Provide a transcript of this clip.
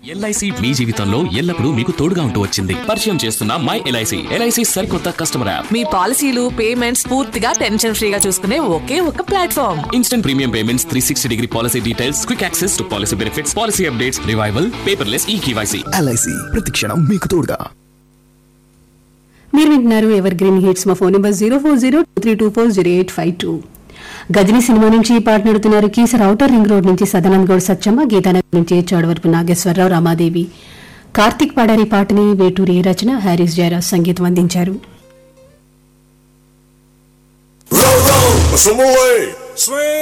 LIC మీ జీవితంలో ఎల్లప్పుడూ మీకు తోడుగా ఉంటూ వచ్చింది పరిచయం చేస్తున్న మై ఎల్ఐసి ఎల్ఐసి సరికొత్త కస్టమర్ యాప్ మీ పాలసీలు పేమెంట్స్ పూర్తిగా టెన్షన్ ఫ్రీగా చూసుకునే ఒకే ఒక platform instant premium payments three sixty degree policy details quick access to policy benefits policy updates revival paperless e KYC LIC ప్రతిక్షణం మీకు తోడుగా మీరు వింటున్నారు ఎవర్ గ్రీన్ హిట్స్ మా phone number zero four zero three two four zero eight five two Ghajini cinema నుంచి ఈ పాట నడుతున్నారు కీసర్ ఔటర్ రింగ్ రోడ్ నుంచి సదానంద్ గౌడ్ సత్యమ్మ గీతానగర్ నుంచి చోడవరపు నాగేశ్వరరావు రమాదేవి కార్తిక్ పాడారి పాటని వేటూరి రచన హ్యారీస్ జయరాజ్ సంగీతం అందించారు Roll, roll, some more. Swing.